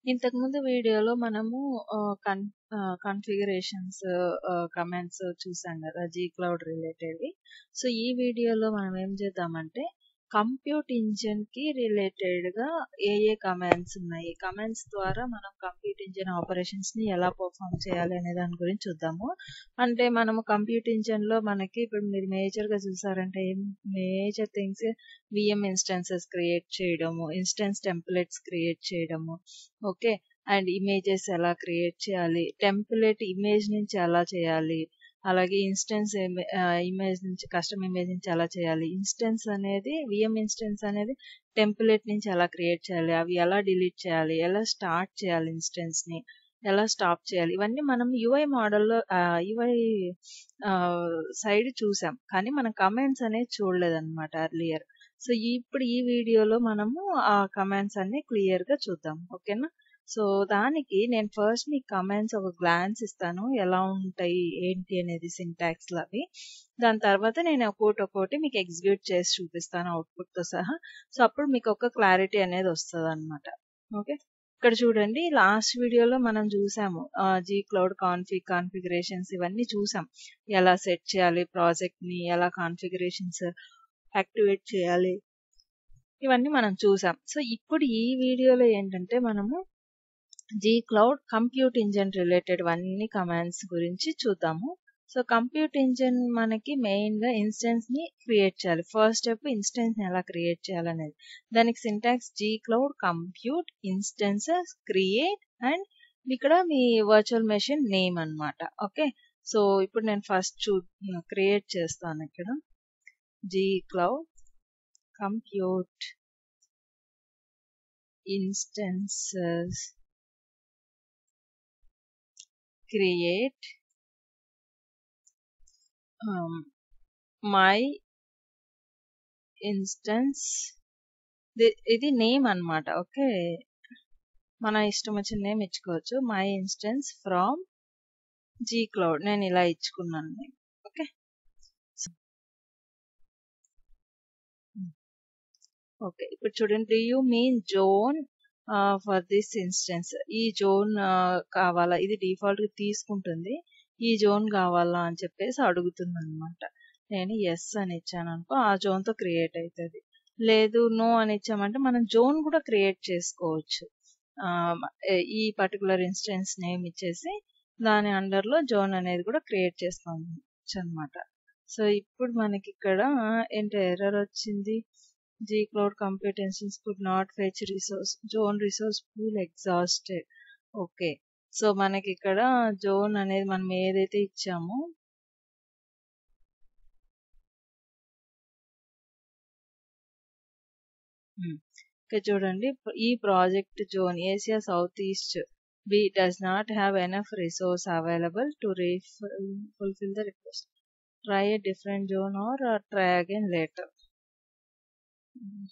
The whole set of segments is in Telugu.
ఇంతకుముందు వీడియోలో మనము ఆహ్, కన్ ఆహ్, కాన్ఫిగరేషన్స్ ఆహ్, కమాండ్స్ చూసాం గదా! G cloud రిలేటెడ్‌వి. సో, ఈ వీడియోలో మనం ఏం చేద్దామంటే, కంప్యూట్ ఇంజిన్‌కి రిలేటెడ్‌గా ఏ ఏ కమాండ్స్ ఉన్నాయి. కమాండ్స్ ద్వారా మనం కంప్యూట్ ఇంజిన్ ఆపరేషన్స్‌ని ఎలా పెర్ఫార్మ్ చేయాలి అనే దాని గురించి చూద్దాము. అంటే మనము కంప్యూట్ ఇంజిన్‌లో మనకి ఇప్పుడు మీరు మేజర్‌గా చూసారంటే ఏం major things VM instances create చేయడము, ఇన్‌స్టాన్స్ టెంప్లేట్స్ క్రియేట్ చేయడము. ఓకే. అండ్ ఇమేజెస్ ఎలా క్రియేట్ చేయాలి, టెంప్లేట్ ఇమేజ్ నుంచి ఎలా చేయాలి, అలాగే ఇన్‌స్టాన్స్ ఇమే ఆహ్, ఇమేజ్ నుంచి కస్టమ్ ఇమేజ్ నుంచి ఎలా చేయాలి. ఇన్‌స్టాన్స్ అనేది వీఎం ఇన్‌స్టాన్స్ అనేది టెంప్లేట్ నుంచి ఎలా క్రియేట్ చేయాలి, అవి ఎలా డిలీట్ చేయాలి, ఎలా స్టార్ట్ చేయాలి ఇన్‌స్టాన్స్‌ని, ఎలా స్టాప్ చేయాలి. ఇవన్నీ మనం యూఐ మోడల్‌లో ఆహ్, యూఐ ఆహ్, సైడ్ చూసాం. కానీ మనం కమాండ్స్ అనేది చూడలేదన్నమాట ఎర్లియర్. సో, ఇప్పుడు ఈ వీడియోలో మనము ఆ కమాండ్స్ అన్నీ క్లియర్‌గా చూద్దాం. ఓకేనా? సో, దానికి నేను ఫస్ట్ మీకు కమాండ్స్ ఒక గ్లాన్స్ ఇస్తాను. ఎలా ఉంటాయి, ఏంటి అనేది సింటాక్స్‌లు అవి. దాని తర్వాత నేను ఒక్కోటి ఒక్కోటి మీకు ఎగ్జిక్యూట్ చేసి చూపిస్తాను అవుట్‌పుట్‌తో సహా. సో, అప్పుడు మీకు ఒక క్లారిటీ అనేది వస్తదన్నమాట. ఓకే. ఇక్కడ చూడండి లాస్ట్ వీడియోలో మనం చూసాము. ఆహ్, జీ క్లౌడ్ కాన్ఫిగ్, కాన్ఫిగరేషన్స్ ఇవన్నీ చూసాం. ఎలా సెట్ చేయాలి ప్రాజెక్ట్‌ని, ఎలా కాన్ఫిగరేషన్స్ యాక్టివేట్ చేయాలి. ఇవన్నీ మనం చూసాం. సో, ఇప్పుడు ఈ వీడియోలో ఏంటంటే మనము జీ క్లౌడ్ కంప్యూట్ ఇంజిన్ రిలేటెడ్‌వన్నీ కమాండ్స్ గురించి చూద్దాము. సో, కంప్యూట్ ఇంజిన్ మనకి మెయిన్‌గా ఇన్‌స్టాన్స్‌ని క్రియేట్ చేయాలి. ఫస్ట్ స్టెప్ ఇన్‌స్టాన్స్‌ని ఎలా క్రియేట్ చేయాలనేది. దానికి syntax G cloud compute instances create and ఇక్కడ మీ వర్చువల్ మెషిన్ నేమ్ అన్నమాట. ఓకే. సో, ఇప్పుడు నేను ఫస్ట్ చూ క్రియేట్ చేస్తాను ఇక్కడ. G cloud compute instances create ah, my instance the ఇది నేమ్ అన్నమాట. ఓకే. మన ఇష్టం వచ్చిన నేమ్ ఇచ్చుకోవచ్చు. My instance from G cloud నేను ఇలా ఇచ్చుకున్నాను నేమ్. ఓకే. హ్మ్. ఓకే. ఇప్పుడు చూడండి do you mean zone ah, for this instance ఈ జోన్ ఆహ్, కావాలా? ఇది డిఫాల్ట్‌గా తీసుకుంటుంది. ఈ జోన్ కావాలా అని చెప్పేసి అడుగుతుందన్నమాట. నేను యెస్ అని ఇచ్చాననుకో ఆ జోన్‌తో క్రియేట్ అయితది. లేదు నో అని ఇచ్చామంటే మనం జోన్ కూడా క్రియేట్ చేసుకోవచ్చు. ఆహ్, ఈ పర్టిక్యులర్ ఇన్‌స్టాన్స్ నేమ్ ఇచ్చేసి దాని అండర్‌లో జోన్ అనేది కూడా క్రియేట్ చేసుకోవచ్చన్నమాట. సో, ఇప్పుడు మనకిక్కడ ఏంటి ఎర్రర్ వచ్చింది. G cloud compute instance could not fetch resource zone resource pool exhausted. Okay. So, మనకిక్కడ జోన్ అనేది మనం ఏదైతే ఇచ్చామో హ్మ్. ఇక్కడ చూడండి ఈ project zone Asia south east B does not have enough resource available to refill fulfill the request. Try a different zone or try again later. Hmm.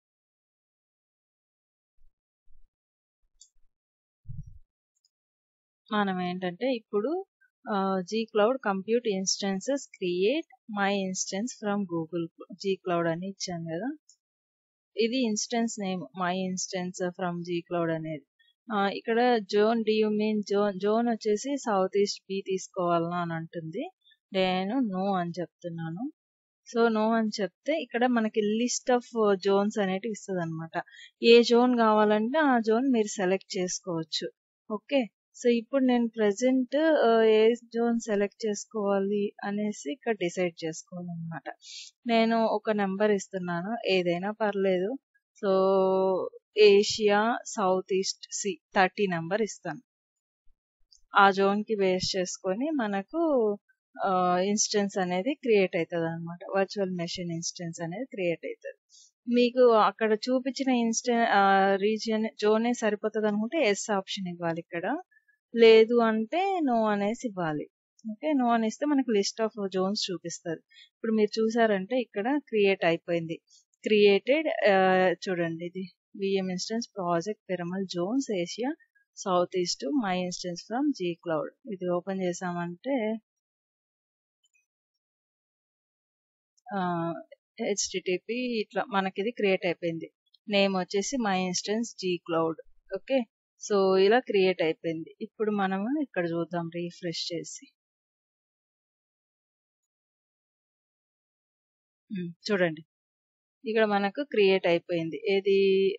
మనం ఏంటంటే ఇప్పుడు ah, G cloud compute instances create my instance from Google G cloud అని ఇచ్చాం గదా! ఇది instance name my instance from G cloud అనేది. ఆహ్, ఇక్కడ zone do you mean zone zone వచ్చేసి సౌత్ ఈస్ట్ బి తీసుకోవాలా అని అంటుంది. నేను నో అని చెప్తున్నాను. సో, నో అని చెప్తే ఇక్కడ మనకి లిస్ట్ ఆఫ్ జోన్స్ అనేటివి ఇస్తదన్నమాట. ఏ జోన్ కావాలంటే ఆ జోన్ మీరు సెలెక్ట్ చేసుకోవచ్చు. ఓకే. సో, ఇప్పుడు నేను ప్రెజెంట్ ఆహ్, ఏ జోన్ సెలెక్ట్ చేసుకోవాలి అనేసి ఇక్కడ డిసైడ్ చేసుకోవాలన్నమాట. నేను ఒక నంబర్ ఇస్తున్నాను. ఏదైనా పర్లేదు. So, Asia south east C 30 number ఇస్తాను. ఆ జోన్‌కి బేస్ చేసుకొని మనకు ఆహ్, ఇన్‌స్టాన్స్ అనేది క్రియేట్ అయితదన్నమాట. వర్చువల్ మెషిన్ ఇన్‌స్టాన్స్ అనేది క్రియేట్ అయితది. మీకు అక్కడ చూపించిన ఇన్‌స్టా ఆహ్, రీజియన్ జోనే సరిపోతదనుకుంటే యెస్ ఆప్షన్ ఇవ్వాలి ఇక్కడ. లేదు అంటే నో అనేసి ఇవ్వాలి. ఓకే. నో అని ఇస్తే మనకు లిస్ట్ ఆఫ్ జోన్స్ చూపిస్తది. ఇప్పుడు మీరు చూసారంటే ఇక్కడ క్రియేట్ అయిపోయింది. క్రియేటెడ్ ఆహ్, చూడండి ఇది VM instance project Piramal zones Asia south east my instance from G cloud. ఇది ఓపెన్ చేసామంటే ఆహ్, హెచ్‌టిటిపి ఇట్లా మనకిది క్రియేట్ అయిపోయింది. నేమ్ వచ్చేసి my instance G cloud. Okay. So ఇలా క్రియేట్ అయిపోయింది ఇప్పుడు మనము ఇక్కడ చూద్దాం రీఫ్రెష్ చేసి ఉమ్, చూడండి ఇక్కడ మనకు క్రియేట్ అయిపోయింది ఏది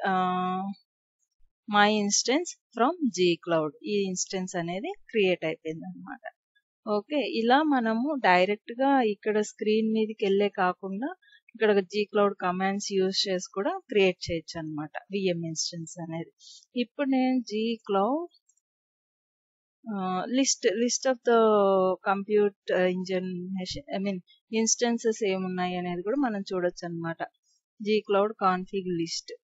my instance from G cloud ఈ ఇన్స్టెన్స్ అనేది క్రియేట్ అయిపోయింది అనమాట ఓకే ఇలా మనము డైరెక్ట్ గా ఇక్కడ స్క్రీన్ మీదకి వెళ్ళే కాకుండా ఇక్కడ జీ క్లౌడ్ కమాండ్స్ యూజ్ చేసి కూడా క్రియేట్ చేయొచ్చు అనమాట విఎం ఇన్స్టెన్స్ అనేది ఇప్పుడు నేను G cloud list list of the compute engine I mean instances ఏమున్నాయి అనేది కూడా మనం చూడొచ్చు అనమాట జీ క్లౌడ్ కాన్ఫిగ్ లిస్ట్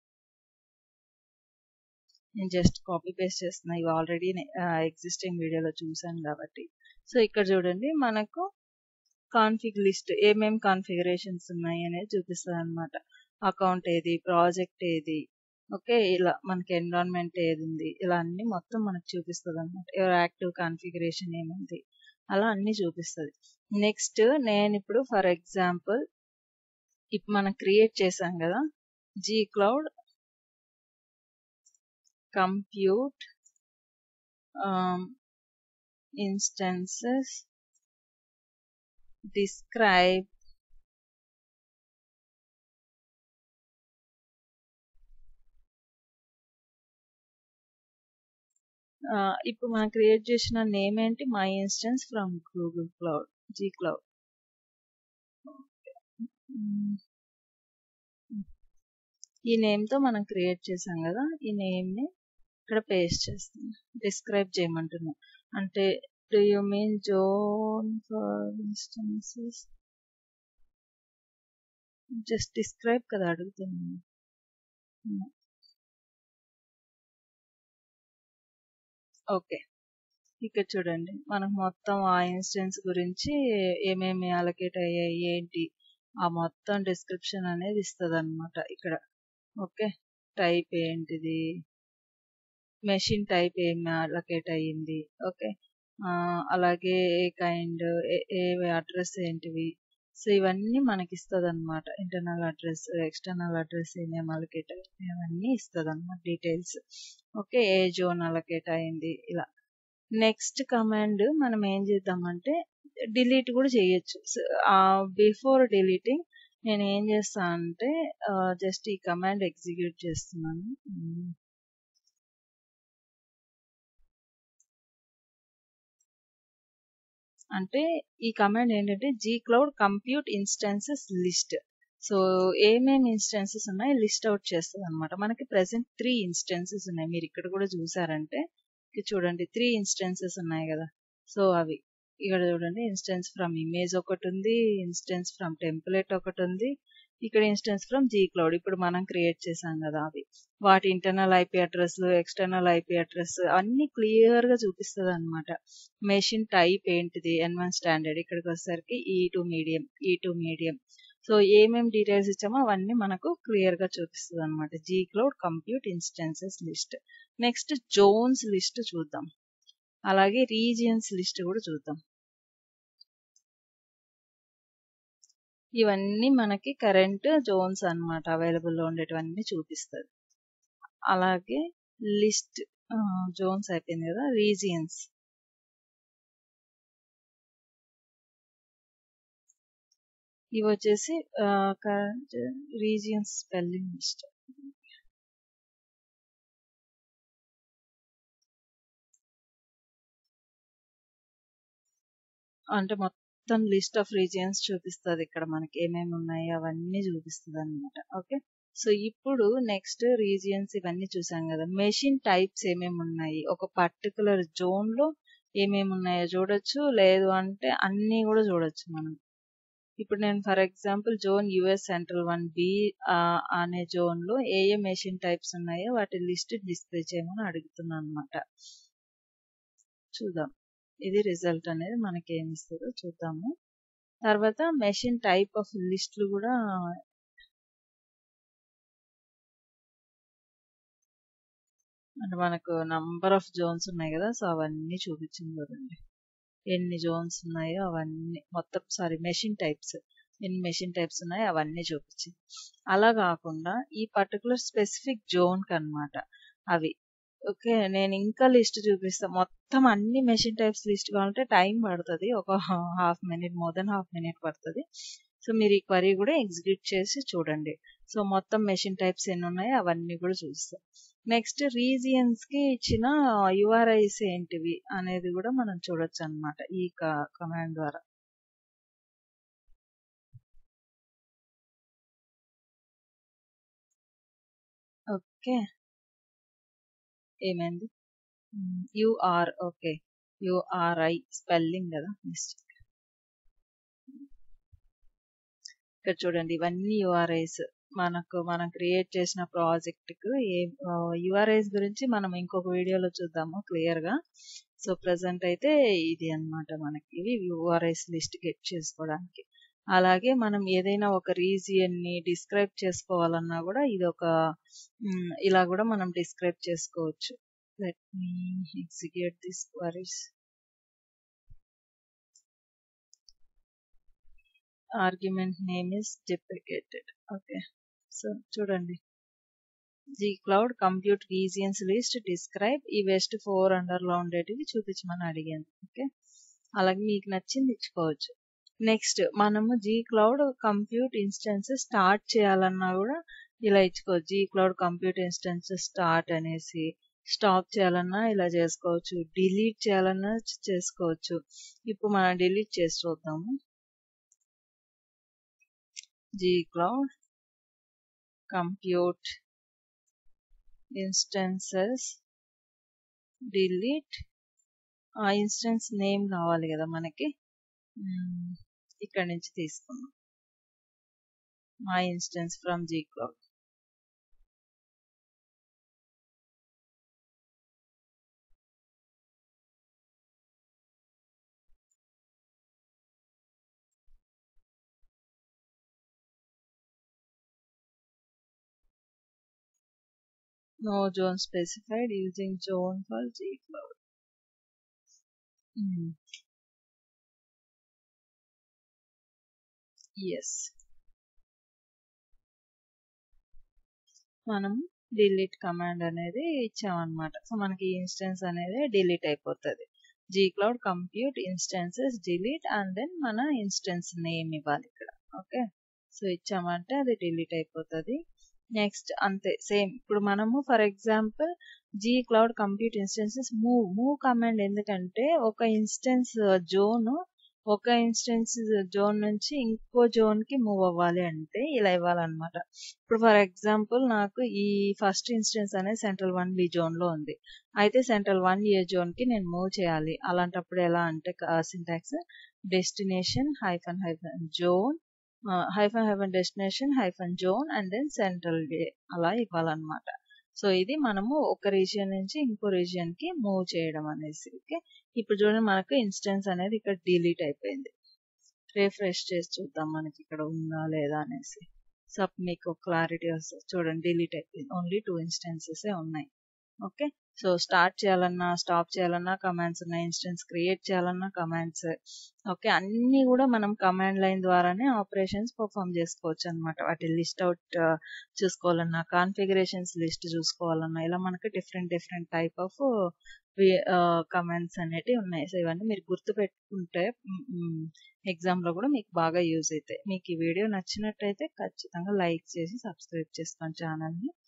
నేను జస్ట్ కాపీ పేస్ట్ చేస్తున్నా ఇవి ఆల్రెడీ ఎగ్జిస్టింగ్ వీడియోలో చూసాను కాబట్టి సో ఇక్కడ చూడండి మనకు కాన్ఫిగ్ లిస్ట్ ఏమేం కాన్ఫిగరేషన్స్ ఉన్నాయి అనేది చూపిస్తుంది అనమాట అకౌంట్ ఏది ప్రాజెక్ట్ ఏది ఓకే ఇలా మనకి ఎన్విరాన్మెంట్ ఏది ఉంది ఇలా అన్ని మొత్తం మనకు చూపిస్తుంది అనమాట ఎవరు యాక్టివ్ కాన్ఫిగరేషన్ ఏముంది అలా అన్ని చూపిస్తుంది నెక్స్ట్ నేను ఇప్పుడు ఫర్ ఎగ్జాంపుల్ ఇప్పుడు మనం క్రియేట్ చేసాం కదా G cloud compute um, instances describe uh, ఇప్పుడు మనం క్రియేట్ చేసిన నేమ్ ఏంటి my instance from Google cloud G cloud ఈ నేమ్తో మనం క్రియేట్ చేసాం కదా ఈ నేమ్ని ఇక్కడ పేస్ట్ చేస్తాం డిస్క్రైబ్ చేయమంటున్నాం అంటే do you mean zone for instances just describe కదా అడుగుతున్నాను ఓకే ఇక్కడ చూడండి మనకు మొత్తం ఆ ఇన్స్టెన్స్ గురించి ఏమేమి అలకేట్ అయ్యాయి ఏంటి ఆ మొత్తం డిస్క్రిప్షన్ అనేది ఇస్తుంది అనమాట ఇక్కడ ఓకే టైప్ ఏంటిది మెషిన్ టైప్ ఏం అలకేట్ అయ్యింది ఓకే అలాగే ఏ కైండ్ ఏ అడ్రస్ ఏంటివి సో ఇవన్నీ మనకి ఇస్తుంది అనమాట ఇంటర్నల్ అడ్రస్ ఎక్స్టర్నల్ అడ్రస్ ఏమేమి అలకేట్ అయ్యింది అవన్నీ ఇస్తుంది అనమాట డీటెయిల్స్ ఓకే ఏ జోన్ అలకేట్ అయింది ఇలా నెక్స్ట్ కమాండ్ మనం ఏం చేద్దామంటే డిలీట్ కూడా చేయొచ్చు బిఫోర్ డిలీటింగ్ నేను ఏం చేస్తానంటే జస్ట్ ఈ కమాండ్ ఎగ్జిక్యూట్ చేస్తున్నాను అంటే ఈ కమాండ్ ఏంటంటే G cloud compute instances list so ఏమేమి ఇన్స్టెన్సెస్ ఉన్నాయి లిస్ట్ అవుట్ చేస్తుంది అనమాట మనకి ప్రెసెంట్ త్రీ ఇన్స్టెన్సెస్ ఉన్నాయి మీరు ఇక్కడ కూడా చూసారంటే చూడండి త్రీ ఇన్స్టెన్సెస్ ఉన్నాయి కదా సో అవి ఇక్కడ చూడండి ఇన్స్టెన్స్ ఫ్రమ్ ఇమేజ్ ఒకటి ఉంది ఇన్స్టెన్స్ ఫ్రమ్ టెంప్లెట్ ఒకటి ఉంది ఇక్కడ ఇన్స్టెన్స్ ఫ్రమ్ జీ క్లౌడ్ ఇప్పుడు మనం క్రియేట్ చేసాం కదా అవి వాటి internal IP address external IP address అన్ని క్లియర్ గా చూపిస్తుంది అనమాట మెషిన్ టైప్ ఏంటిది ఎన్ వన్ స్టాండర్డ్ ఇక్కడికి వచ్చేసరికి E two medium E two medium so ఏమేమి డీటెయిల్స్ ఇచ్చామో అవన్నీ మనకు క్లియర్ గా చూపిస్తుంది అనమాట G cloud compute instances list next zones list చూద్దాం అలాగే రీజియన్స్ లిస్ట్ కూడా చూద్దాం ఇవన్నీ మనకి కరెంట్ జోన్స్ అనమాట అవైలబుల్లో ఉండేటివన్నీ చూపిస్తుంది అలాగే లిస్ట్ జోన్స్ అయిపోయింది కదా రీజియన్స్ ఇవి వచ్చేసి కరెంట్ రీజియన్స్ స్పెల్లింగ్ లిస్ట్ అంటే మొత్తం లిస్ట్ ఆఫ్ రీజియన్స్ చూపిస్తుంది ఇక్కడ మనకి ఏమేమి ఉన్నాయి అవన్నీ చూపిస్తుంది అనమాట ఓకే సో ఇప్పుడు నెక్స్ట్ రీజియన్స్ ఇవన్నీ చూసాం కదా మెషిన్ టైప్స్ ఏమేమి ఉన్నాయి ఒక పర్టికులర్ జోన్ లో ఏమేమి ఉన్నాయో చూడొచ్చు లేదు అంటే అన్ని కూడా చూడొచ్చు మనం ఇప్పుడు నేను for example zone US central one B అనే జోన్ లో ఏ ఏ మెషిన్ టైప్స్ ఉన్నాయో వాటి లిస్ట్ డిస్ప్లే చేయమని అడుగుతున్నాను అనమాట చూద్దాం ఇది రిజల్ట్ అనేది మనకి ఏమి ఇస్తుందో చూద్దాము తర్వాత మెషిన్ టైప్ ఆఫ్ లిస్టులు కూడా అంటే మనకు నంబర్ ఆఫ్ జోన్స్ ఉన్నాయి కదా సో అవన్నీ చూపించింది చూడండి ఎన్ని జోన్స్ ఉన్నాయో అవన్నీ మొత్తం సారీ మెషిన్ టైప్స్ ఎన్ని మెషిన్ టైప్స్ ఉన్నాయో అవన్నీ చూపించింది అలా కాకుండా ఈ పర్టికులర్ స్పెసిఫిక్ జోన్ కి అనమాట అవి ఓకే. నేను ఇంకా లిస్ట్ చూపిస్తా. మొత్తం అన్ని మెషిన్ టైప్స్ లిస్ట్ కావాలంటే టైం పడతది. ఒక half minute more than half minute పడతది. సో, మీరు ఈ క్వెరీ కూడా ఎగ్జిక్యూట్ చేసి చూడండి. సో, మొత్తం మెషిన్ టైప్స్ ఎన్నున్నాయో అవన్నీ కూడా చూస్తా. నెక్స్ట్ రీజియన్స్‌కి ఇచ్చిన యూఆర్ఐస్ ఏంటివి అనేది కూడా మనం చూడొచ్చనమాట. ఈ క కమాండ్ ద్వారా. ఓకే. ఏమైంది? Hmm. UR okay. URI spelling కదా! మిస్టేక్. ఇక్కడ చూడండి ఇవన్నీ యూఆర్ఐస్. మనకు మనం క్రియేట్ చేసిన ప్రాజెక్ట్‌కు ఏ ఆహ్, యూఆర్ఐస్ గురించి మనం ఇంకొక వీడియోలో చూద్దాము క్లియర్‌గా. సో, ప్రెజెంట్ అయితే ఇది అన్నమాట మనకి. ఇవి యూఆర్ఐస్ లిస్ట్ గెట్ చేసుకోవడానికి. అలాగే మనం ఏదైనా ఒక రీజియన్‌ని డిస్క్రైబ్ చేసుకోవాలన్నా కూడా ఇదొక హ్మ్. ఇలా కూడా మనం డిస్క్రైబ్ చేసుకోవచ్చు. Let me execute this queries. Argument name is deprecated. Okay. So, చూడండి. G cloud compute regions list describe ఈ వెస్ట్ 4 అండర్‌లో ఉండేటివి చూపించమని అడిగాను. ఓకే. అలాగే మీకు నచ్చింది ఇచ్చుకోవచ్చు. నెక్స్ట్ మనము G cloud compute instances start చేయాలన్నా కూడా ఇలా ఇచ్చుకోవచ్చు. G cloud compute instances start అనేసి స్టాప్ చేయాలన్నా ఇలా చేసుకోవచ్చు. డిలీట్ చేయాలన్నా చ్ చేసుకోవచ్చు. ఇప్పుడు మనం డిలీట్ చేసి చూద్దాము. G cloud compute instances delete ఆ ఇన్స్టాన్స్ నేమ్ కావాలి కదా మనకి. హ్మ్. ఇక్కడి నుంచి తీసుకున్నాం. My instance from G cloud. No zone specified using zone for G cloud. Hmm. Yes. మనం డిలీట్ కమాండ్ అనేది ఇచ్చామన్నమాట. సో, మనకి ఈ ఇన్స్టెన్స్ అనేది డిలీట్ అయిపోతది. G cloud compute instances delete and then మన ఇన్స్టెన్స్ నేమ్ ఇవ్వాలి ఇక్కడ. ఓకే. సో, ఇచ్చామంటే అది డిలీట్ అయిపోతది. నెక్స్ట్ అంతే సేమ్ ఇప్పుడు మనము for example G cloud compute instances move move command ఎందుకంటే ఒక ఇన్స్టెన్స్ జోన్ ఒక ఇన్స్టెన్స్ జోన్ నుంచి ఇంకో జోన్ కి మూవ్ అవ్వాలి అంటే ఇలా ఇవ్వాలన్నమాట. ఇప్పుడు ఫర్ ఎగ్జాంపుల్ నాకు ఈ ఫస్ట్ ఇన్స్టెన్స్ అనేది సెంట్రల్ 1 బి జోన్ లో ఉంది. అయితే సెంట్రల్ 1 ఏ జోన్ కి నేను మూవ్ చేయాలి. అలాంటప్పుడు ఎలా అంటే syntax destination hyphen hyphen zone hyphen hyphen destination hyphen zone and then central D అలా ఇవ్వాలన్నమాట. సో, ఇది మనము ఒక రీజియన్ నుంచి ఇంకో రీజియన్ కి మూవ్ చేయడం అనేసి. ఓకే. ఇప్పుడు చూడండి మనకు ఇన్స్టెన్స్ అనేది ఇక్కడ డిలీట్ అయిపోయింది. రిఫ్రెష్ చేసి చూద్దాం మనకి ఇక్కడ ఉందా లేదా అనేసి. సో, మీకు క్లారిటీ వస్తది. చూడండి డిలీట్ అయిపోయింది. ఓన్లీ 2 ఇన్స్టాన్సెస్ ఉన్నాయి. ఓకే. సో, స్టార్ట్ చేయాలన్నా, స్టాప్ చేయాలన్నా కమాండ్స్ ఉన్నాయి. ఇన్స్టెన్స్ క్రియేట్ చేయాలన్నా కమాండ్స్. ఓకే. అన్నీ కూడా మనం కమాండ్ లైన్ ద్వారానే ఆపరేషన్స్ పెర్ఫార్మ్ చేసుకోవచ్చన్నమాట. వాటి లిస్ట్ ఔట్ చూసుకోవాలన్నా, కాన్ఫిగరేషన్స్ లిస్ట్ చూసుకోవాలన్నా ఇలా మనకి different different type of we ah, commands అనేటివి ఉన్నాయి. సో, ఇవన్నీ మీరు గుర్తుపెట్టుకుంటే హ్మ్, హ్మ్. ఎగ్జామ్‌లో కూడా మీకు బాగా యూజ్ అయితాయి. మీకు ఈ వీడియో నచ్చినట్టయితే ఖచ్చితంగా లైక్ చేసి సబ్స్క్రైబ్ చేసుకోండి ఛానెల్‌ని.